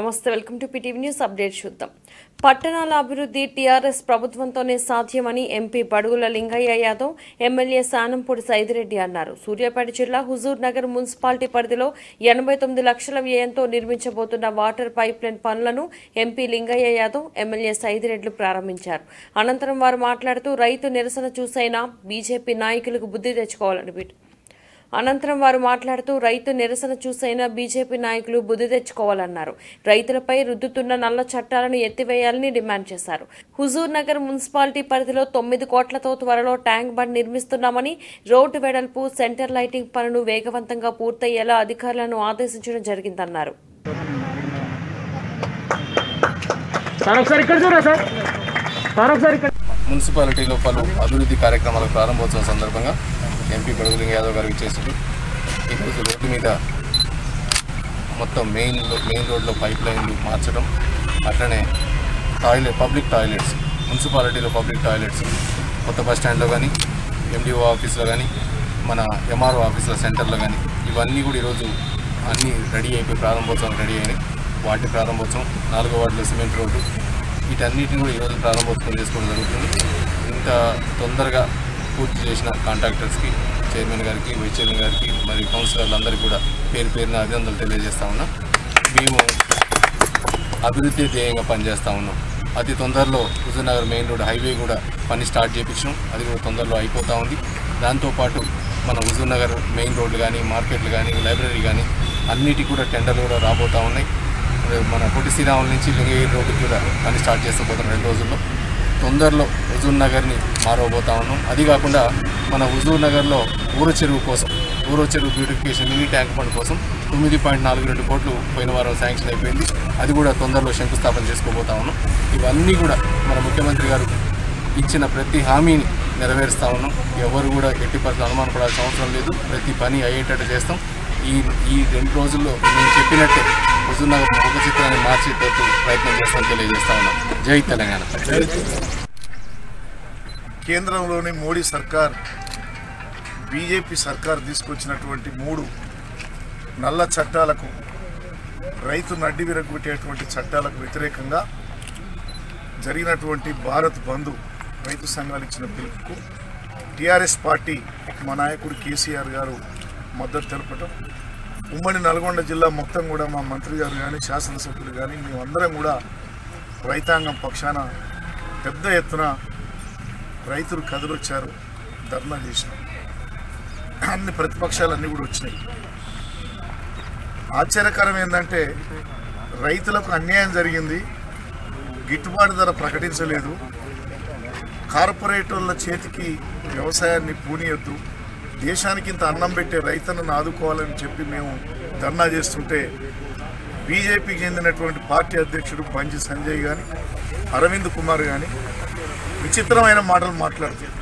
నమస్తే welcome to PTV news update చూద్దాం పట్టణాల అభివృద్ధి టీఆర్ఎస్ ప్రభుత్వంతోనే సాధ్యమని ఎంపీ బడుగుల లింగయ్య యాదవ్ ఎమ్మెల్యే సానంపూడి సైదిరెడ్డి అన్నారు సూర్యాపేట జిల్లా హుజూర్ నగర్ మున్సిపాలిటీ పరిధిలో ఎనభై తొమ్మిది లక్షల వ్యయంతో నిర్మించబోతున్న వాటర్ పైప్ లైన్ పనులను ఎంపీ లింగయ్య యాదవ్ ఎమ్మెల్యే సైదిరెడ్లు ప్రారంభించారు అనంతరం వారు మాట్లాడుతూ రైతు నిరసన చూసైనా బీజేపీ నాయకులకు బుద్ధి తెచ్చుకోవాలని విట్- అనంతరం వారు మాట్లాడుతూ రైతు నిరసన చూసైనా బీజేపీ నాయకులు బుద్ధి తెచ్చుకోవాలన్నారు రైతులపై రుద్దుతున్న నల్ల చట్టాలను ఎత్తివేయాలని డిమాండ్ చేశారు హుజూర్ నగర్ మున్సిపాలిటీ పరిధిలో తొమ్మిది కోట్లతో త్వరలో ట్యాంక్ బండ్ నిర్మిస్తున్నామని రోడ్డు వెడల్పు సెంటర్ లైటింగ్ పనులు వేగవంతంగా పూర్తయ్యేలా అధికారులను ఆదేశించడం జరిగిందన్నారు సార్ ఒకసారి ఇక్కడ చూడరా సార్ సార్ ఒకసారి ఇక్కడ మున్సిపాలిటీలో పలు అభివృద్ధి కార్యక్రమాల ప్రారంభోత్సవం సందర్భంగా ఎంపీ బడుగులింగ యాదవ్ గారికి చేసిండు ఈరోజు రోడ్డు మీద మొత్తం మెయిన్ మెయిన్ రోడ్లో పైప్ లైన్లు మార్చడం అట్లనే టాయిలెట్ పబ్లిక్ టాయిలెట్స్ మున్సిపాలిటీలో పబ్లిక్ టాయిలెట్స్ కొత్త బస్ స్టాండ్లో కానీ ఎండిఓ ఆఫీస్లో కానీ మన ఎంఆర్ఓ ఆఫీసుల సెంటర్లో కానీ ఇవన్నీ కూడా ఈరోజు అన్నీ రెడీ అయిపోయి ప్రారంభోత్సవం రెడీ అయినాయి వాటి ప్రారంభోత్సవం నాలుగో వార్డులో సిమెంట్ రోడ్డు వీటన్నిటిని కూడా ఈరోజు ప్రారంభోత్సవం చేసుకోవడం జరుగుతుంది ఇంత తొందరగా పూర్తి చేసిన కాంట్రాక్టర్స్కి చైర్మన్ గారికి వైస్ చైర్మన్ గారికి మరియు కౌన్సిలర్లందరికీ కూడా పేరు పేరున అభినందనలు తెలియజేస్తా ఉన్నాం మేము అభివృద్ధి ధ్యేయంగా పనిచేస్తూ ఉన్నాం అతి తొందరలో హుజూర్నగర్ మెయిన్ రోడ్ హైవే కూడా పని స్టార్ట్ చేయించినాం అది కూడా తొందరలో అయిపోతూ ఉంది దాంతోపాటు మన హుజూర్నగర్ మెయిన్ రోడ్లు కానీ మార్కెట్లు కానీ లైబ్రరీ కానీ అన్నిటికీ కూడా టెండర్లు కూడా రాబోతూ ఉన్నాయి మన పొట్టి శ్రీరాముల నుంచి లింగగిరి రోడ్డుకి కూడా పని స్టార్ట్ చేస్తూ పోతాం రెండు రోజుల్లో తొందరలో హుజూర్ నగర్ని మారవబోతా ఉన్నాం అది కాకుండా మన హుజూర్ నగర్లో ఊర చెరువు కోసం ఊర చెరువు బ్యూటిఫికేషన్ మినీ ట్యాంక్ బండ్ కోసం తొమ్మిది పాయింట్ నాలుగు రెండు కోట్లు పోయిన వారం శాంక్షన్ అయిపోయింది అది కూడా తొందరలో శంకుస్థాపన చేసుకోబోతా ఉన్నాం ఇవన్నీ కూడా మన ముఖ్యమంత్రి గారు ఇచ్చిన ప్రతి హామీని నెరవేరుస్తా ఉన్నాం ఎవరు కూడా ఎట్టి పరిస్థితులు అనుమానపడాల్సిన అవసరం లేదు ప్రతి పని అయ్యేటట్టు చేస్తాం ఈ ఈ రెండు రోజుల్లో నేను చెప్పినట్టే హుజూర్నగర్ ముఖ చిత్రాన్ని మార్చేటట్టు ప్రయత్నం చేస్తాం తెలియజేస్తా ఉన్నాం జై తెలంగాణ కేంద్రంలోని మోడీ సర్కార్ బీజేపీ సర్కార్ తీసుకొచ్చినటువంటి మూడు నల్ల చట్టాలకు రైతు నడ్డి విరగొట్టేటువంటి చట్టాలకు వ్యతిరేకంగా జరిగినటువంటి భారత్ బంధు రైతు సంఘాలు ఇచ్చిన పిలుపుకు టీఆర్ఎస్ పార్టీ మా నాయకుడు కేసీఆర్ గారు మద్దతు తెలపటం ఉమ్మడి నల్గొండ జిల్లా మొత్తం కూడా మా మంత్రి గారు కానీ శాసనసభ్యులు కానీ మేమందరం కూడా రైతాంగం పక్షాన పెద్ద ఎత్తున రైతులు కదిలొచ్చారు ధర్నా చేసినారు అన్ని ప్రతిపక్షాలన్నీ కూడా వచ్చినాయి ఆశ్చర్యకరం ఏంటంటే రైతులకు అన్యాయం జరిగింది గిట్టుబాటు ధర ప్రకటించలేదు కార్పొరేటర్ల చేతికి వ్యవసాయాన్ని పూనియొద్దు దేశానికి ఇంత అన్నం పెట్టే రైతులను ఆదుకోవాలని చెప్పి మేము ధర్నా చేస్తుంటే బీజేపీకి చెందినటువంటి పార్టీ అధ్యక్షుడు బంజి సంజయ్ కానీ అరవింద్ కుమార్ కానీ విచిత్రమైన మాటలు మాట్లాడుతారు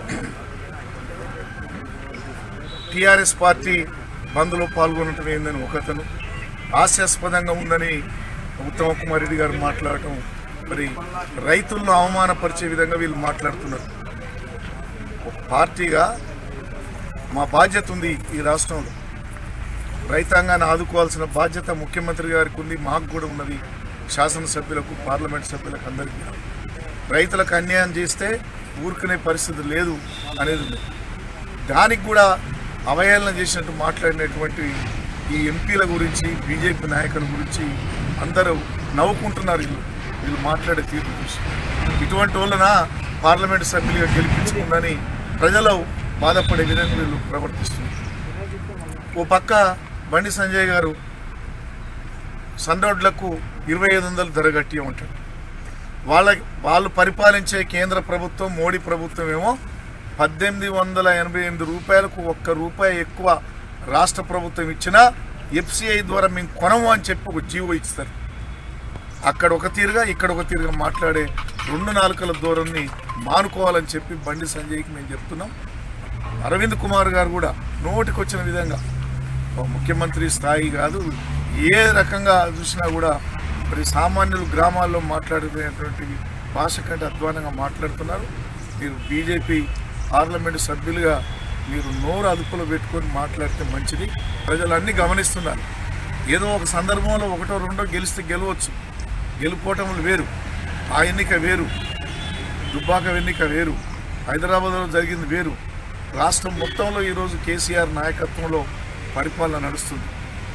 టీఆర్ఎస్ పార్టీ బంద్లో పాల్గొనటం ఏందని ఒకతను హాస్యాస్పదంగా ఉందని ఉత్తమ కుమార్ రెడ్డి గారు మాట్లాడటం మరి రైతులను అవమానపరిచే విధంగా వీళ్ళు మాట్లాడుతున్నారు ఒక పార్టీగా మా బాధ్యత ఉంది ఈ రాష్ట్రంలో రైతాంగాన్ని ఆదుకోవాల్సిన బాధ్యత ముఖ్యమంత్రి గారికి ఉంది మాకు కూడా ఉన్నది శాసనసభ్యులకు పార్లమెంట్ సభ్యులకు అందరికీ రైతులకు అన్యాయం చేస్తే ఊరుకునే పరిస్థితి లేదు అనేది ఉంది దానికి కూడా అవహేళన చేసినట్టు మాట్లాడినటువంటి ఈ ఎంపీల గురించి బీజేపీ నాయకుల గురించి అందరూ నవ్వుకుంటున్నారు వీళ్ళు వీళ్ళు మాట్లాడే తీర్పు చూసి ఇటువంటి వాళ్ళన పార్లమెంట్ సభ్యులుగా గెలిపించుకుందని ప్రజలు బాధపడే విధంగా వీళ్ళు ప్రవర్తిస్తున్నారు ఓ పక్క బండి సంజయ్ గారు సండోడ్లకు ఇరవై ఐదు వందలు ధర గట్టి ఉంటాడు వాళ్ళ వాళ్ళు పరిపాలించే కేంద్ర ప్రభుత్వం మోడీ ప్రభుత్వం ఏమో పద్దెనిమిది వందల ఎనభై ఎనిమిది రూపాయలకు ఒక్క రూపాయి ఎక్కువ రాష్ట్ర ప్రభుత్వం ఇచ్చినా ఎఫ్సిఐ ద్వారా మేము కొనము అని చెప్పి ఒక జీవో ఇస్తారు అక్కడ ఒక తీరుగా ఇక్కడ ఒక తీరుగా మాట్లాడే రెండు నాలుకల దూరాన్ని మానుకోవాలని చెప్పి బండి సంజయ్కి మేము చెప్తున్నాం అరవింద్ కుమార్ గారు కూడా నోటికొచ్చిన విధంగా ఒక ముఖ్యమంత్రి స్థాయి కాదు ఏ రకంగా చూసినా కూడా మరి సామాన్యులు గ్రామాల్లో మాట్లాడుకునేటువంటి భాష కంటే అధ్వానంగా మాట్లాడుతున్నారు మీరు బీజేపీ పార్లమెంటు సభ్యులుగా మీరు నోరు అదుపులో పెట్టుకొని మాట్లాడితే మంచిది ప్రజలు అన్నీ గమనిస్తున్నారు ఏదో ఒక సందర్భంలో ఒకటో రెండో గెలిస్తే గెలవచ్చు గెలుపోవటములు వేరు ఆ ఎన్నిక వేరు దుబ్బాక ఎన్నిక వేరు హైదరాబాద్లో జరిగింది వేరు రాష్ట్రం మొత్తంలో ఈరోజు కేసీఆర్ నాయకత్వంలో పరిపాలన నడుస్తుంది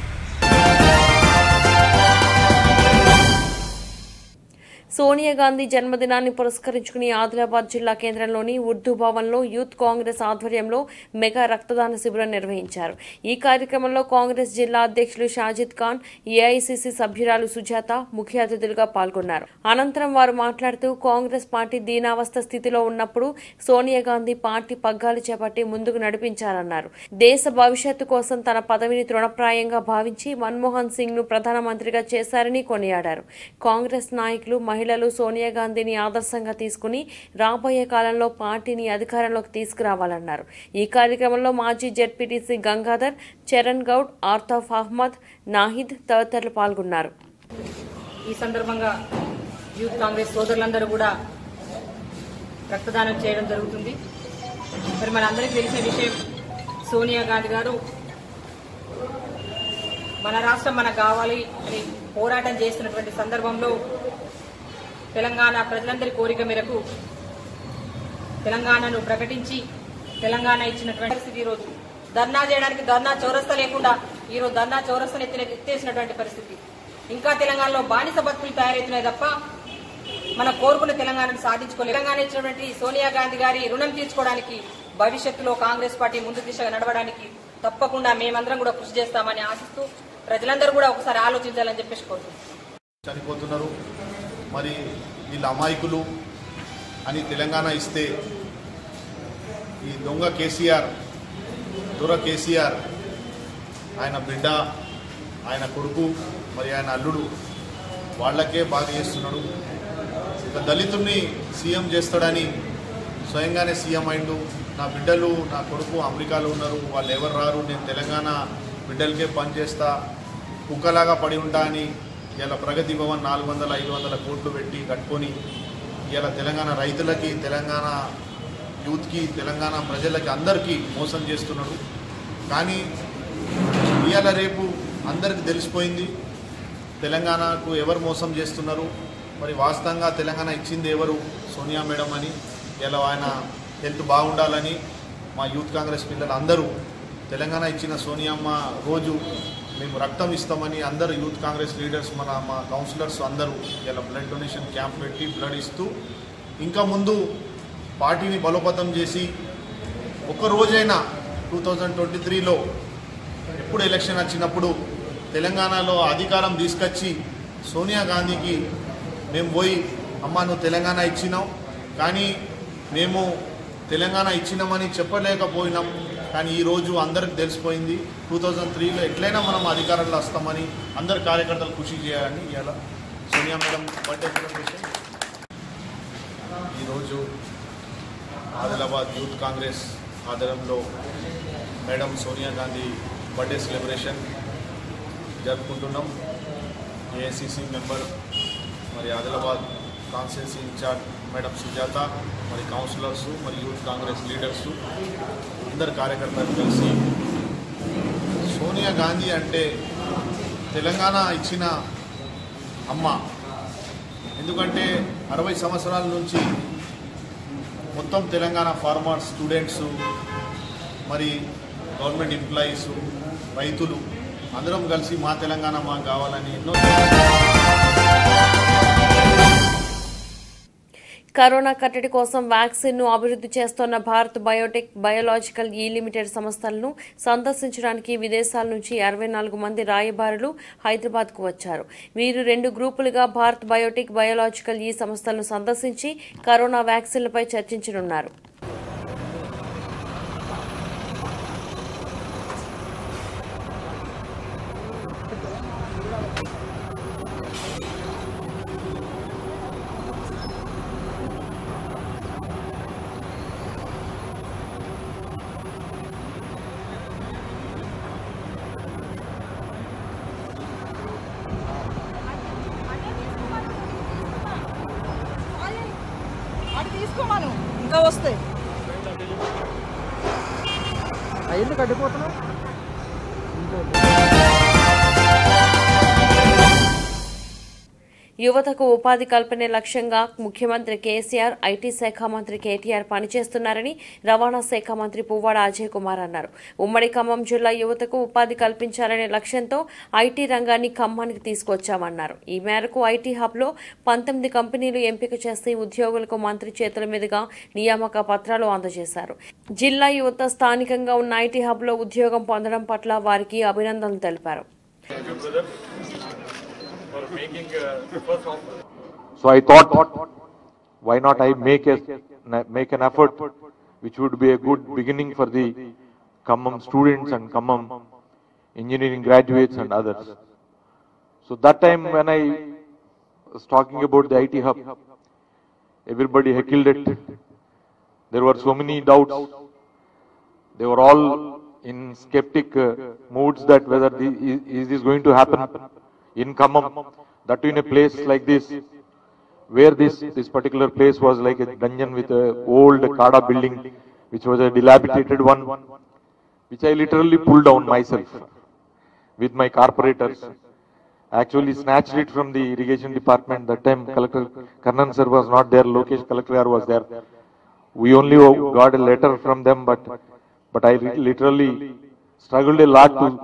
సోనియా గాంధీ జన్మదినాన్ని పురస్కరించుకుని ఆదిలాబాద్ జిల్లా కేంద్రంలోని ఉర్దూ భవన్లో యూత్ కాంగ్రెస్ ఆధ్వర్యంలో మెగా రక్తదాన శిబిరం నిర్వహించారు ఈ కార్యక్రమంలో కాంగ్రెస్ జిల్లా అధ్యక్షులు షాజిద్ ఖాన్ ఏఐసిసి సభ్యురాలు సుజాత ముఖ్య అతిథులుగా పాల్గొన్నారు అనంతరం వారు మాట్లాడుతూ కాంగ్రెస్ పార్టీ దీనావస్థ స్థితిలో ఉన్నప్పుడు సోనియా గాంధీ పార్టీ పగ్గాలు చేపట్టి ముందుకు నడిపించారన్నారు దేశ భవిష్యత్తు కోసం తన పదవిని తృణప్రాయంగా భావించి మన్మోహన్ సింగ్ ను ప్రధానమంత్రిగా చేశారని కొనియాడారు కాంగ్రెస్ నాయకులు మహిళలు సోనియా గాంధీని ఆదర్శంగా తీసుకుని రాబోయే కాలంలో పార్టీని అధికారంలోకి తీసుకురావాలన్నారు ఈ కార్యక్రమంలో మాజీ జెడ్పీటీసీ గంగాధర్ చరణ్ గౌడ్ ఆర్తాఫ్ అహ్మద్ నాహిద్ తదితరులు పాల్గొన్నారు ఈ సందర్భంగా యూత్ కాంగ్రెస్ సోదరులందరూ కూడా రక్తదానం చేయడం జరుగుతుంది మరి మనందరికీ తెలిసిన విషయం సోనియా గాంధీ గారు మన రాష్ట్రం మనకు కావాలి అని పోరాటం చేస్తున్నటువంటి సందర్భంలో తెలంగాణ ప్రజలందరి కోరిక మేరకు తెలంగాణను ప్రకటించి తెలంగాణ ఇచ్చినటువంటి పరిస్థితి ఈరోజు ధర్నా చేయడానికి ధర్నా చౌరస్తా లేకుండా ఈరోజు ధర్నా చౌరస్తాను ఎత్తిన ఎత్తేసినటువంటి పరిస్థితి ఇంకా తెలంగాణలో బానిస బతుకులు తయారవుతున్నాయి తప్ప మనం కోరుకున్న తెలంగాణను సాధించుకోలేదు తెలంగాణ ఇచ్చినటువంటి సోనియా గాంధీ గారి రుణం తీర్చుకోవడానికి భవిష్యత్తులో కాంగ్రెస్ పార్టీ ముందు దిశగా నడవడానికి తప్పకుండా మేమందరం కూడా కృషి చేస్తామని ఆశిస్తూ ప్రజలందరూ కూడా ఒకసారి ఆలోచించాలని చెప్పేసి కోరుతున్నాం చనిపోతున్నారు మరి వీళ్ళ అమాయకులు అని తెలంగాణ ఇస్తే ఈ దొంగ కేసీఆర్ దొర కేసీఆర్ ఆయన బిడ్డ ఆయన కొడుకు మరి ఆయన అల్లుడు వాళ్ళకే బాధ చేస్తున్నాడు ఒక దళితుడిని సీఎం చేస్తాడని స్వయంగానే సీఎం అయిండు నా బిడ్డలు నా కొడుకు అమెరికాలో ఉన్నారు వాళ్ళు ఎవరు రారు నేను తెలంగాణ బిడ్డలకే పనిచేస్తా కుక్కలాగా పడి ఉంటా అని ఇలా ప్రగతి భవన్ నాలుగు వందల ఐదు వందల కోట్లు పెట్టి కట్టుకొని ఇలా తెలంగాణ రైతులకి తెలంగాణ యూత్కి తెలంగాణ ప్రజలకి అందరికీ మోసం చేస్తున్నాడు కానీ ఇవాళ రేపు అందరికి తెలిసిపోయింది తెలంగాణకు ఎవరు మోసం చేస్తున్నారు మరి వాస్తవంగా తెలంగాణ ఇచ్చింది ఎవరు సోనియా మేడం అని ఇలా ఆయన హెల్త్ బాగుండాలని మా యూత్ కాంగ్రెస్ పిల్లలు అందరూ తెలంగాణ ఇచ్చిన సోనియమ్మ రోజు మేము రక్తం ఇస్తామని అందరు యూత్ కాంగ్రెస్ లీడర్స్ మన మా కౌన్సిలర్స్ అందరూ ఇలా బ్లడ్ డొనేషన్ క్యాంప్ పెట్టి బ్లడ్ ఇస్తూ ఇంకా ముందు పార్టీని బలోపేతం చేసి ఒక్క రోజైనా టూ థౌజండ్ ట్వంటీ త్రీలో ఎప్పుడు ఎలక్షన్ వచ్చినప్పుడు తెలంగాణలో అధికారం తీసుకొచ్చి సోనియా గాంధీకి మేము పోయి అమ్మ నువ్వు తెలంగాణ ఇచ్చినావు కానీ మేము తెలంగాణ ఇచ్చినామని చెప్పలేకపోయినాం కానీ ఈరోజు అందరికి తెలిసిపోయింది టూ థౌజండ్ త్రీలో ఎట్లయినా మనం అధికారంలో వస్తామని అందరు కార్యకర్తలు కృషి చేయాలని ఇలా సోనియా మేడం బర్త్డే సెలబ్రేషన్ ఈరోజు ఆదిలాబాద్ యూత్ కాంగ్రెస్ ఆధ్వర్యంలో madam Sonia Gandhi birthday celebration జరుపుకుంటున్నాం ఏఐసిసి మెంబర్ మరి Adilabad constituency incharge madam Sujatha మరి కౌన్సిలర్స్ మరి యూత్ కాంగ్రెస్ లీడర్స్ అందరు కార్యకర్తలు కలిసి సోనియా గాంధీ అంటే తెలంగాణ ఇచ్చిన అమ్మ ఎందుకంటే అరవై సంవత్సరాల నుంచి మొత్తం తెలంగాణ ఫార్మర్స్ స్టూడెంట్స్ మరి గవర్నమెంట్ ఎంప్లాయీస్ రైతులు అందరం కలిసి మా తెలంగాణ మాకు కావాలని ఎన్నో కరోనా కట్టడి కోసం వ్యాక్సిన్ ను అభివృద్ధి చేస్తోన్న భారత్ బయోటెక్ బయోలాజికల్ ఈ లిమిటెడ్ సంస్థలను సందర్శించడానికి విదేశాల నుంచి అరవై నాలుగు మంది రాయబారులు హైదరాబాద్ కు వచ్చారు వీరు రెండు గ్రూపులుగా భారత్ బయోటెక్ బయోలాజికల్ ఈ సంస్థలను సందర్శించి కరోనా వ్యాక్సిన్లపై చర్చించనున్నారు అటు తీసుకోమను ఇంకా వస్తాయి ఎందుకు అడ్డిపోతున్నావు ఆ యువతకు ఉపాధి కల్పనే లక్ష్యంగా ముఖ్యమంత్రి కేసీఆర్ ఐటీ శాఖ మంత్రి కేటీఆర్ పనిచేస్తున్నారని రవాణా శాఖ మంత్రి పువ్వాడ అజయ్ కుమార్ అన్నారు ఉమ్మడి ఖమ్మం జిల్లా యువతకు ఉపాధి కల్పించాలనే లక్ష్యంతో ఐటీ రంగాన్ని ఖమ్మానికి తీసుకొచ్చామన్నారు ఈ మేరకు ఐటీ హబ్లో పంతొమ్మిది కంపెనీలు ఎంపిక చేసి ఉద్యోగులకు మంత్రి చేతుల మీదుగా నియామక పత్రాలు అందజేశారు జిల్లా యువత స్థానికంగా ఉన్న ఐటీ హబ్లో ఉద్యోగం పొందడం పట్ల వారికి అభినందనలు తెలిపారు So I thought, why not I make a, make an effort which would be a good beginning for the Kammam students and Kammam engineering graduates and others. So that time when I was talking about the IT hub, everybody heckled it. There were so many doubts. They were all in skeptic uh, moods that whether the, is, is this going to happen in Kammam, that in a place like this, where this, this particular place was like a dungeon with a old Kada building, which was a dilapidated one, which I literally pulled down myself with my corporators. Actually snatched it from the irrigation department. That time Collector Karnan sir was not there, Lokesh Collector was there. We only got a letter from them, but but I re- literally struggled a lot to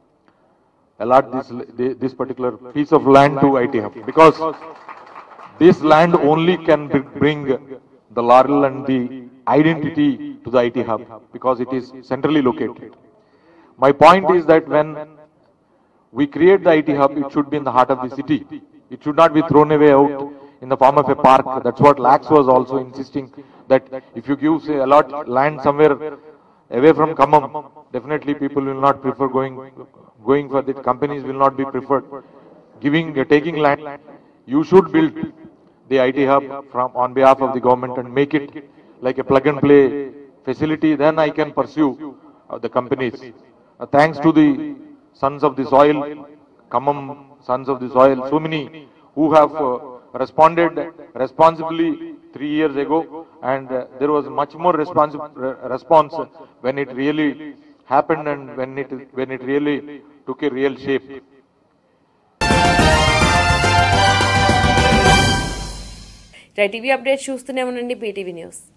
allot this this particular piece of land to IT Hub because this land only can br- bring the laurel and the identity to the IT Hub because it is centrally located. My point is that when we create the IT hub, it should be in the heart of the city. It should not be thrown away out in the form of a park. That's what Lax was also insisting, that if you give, say, a lot land somewhere away from Kamam, definitely people will not prefer going, going for it. Companies will not be preferred. Giving, uh, taking land, you should build the IT hub from, on behalf of the government and make it like a plug and play facility, then I can pursue uh, the companies. Uh, Thanks to the sons of the soil, Kamam sons of the soil, so many who have uh, responded responsibly three years ago, and uh, there was much more responsi- re- response when it really happened and when it, when it really took a real shape. TV update చూస్తూనే ఉండండి BTV news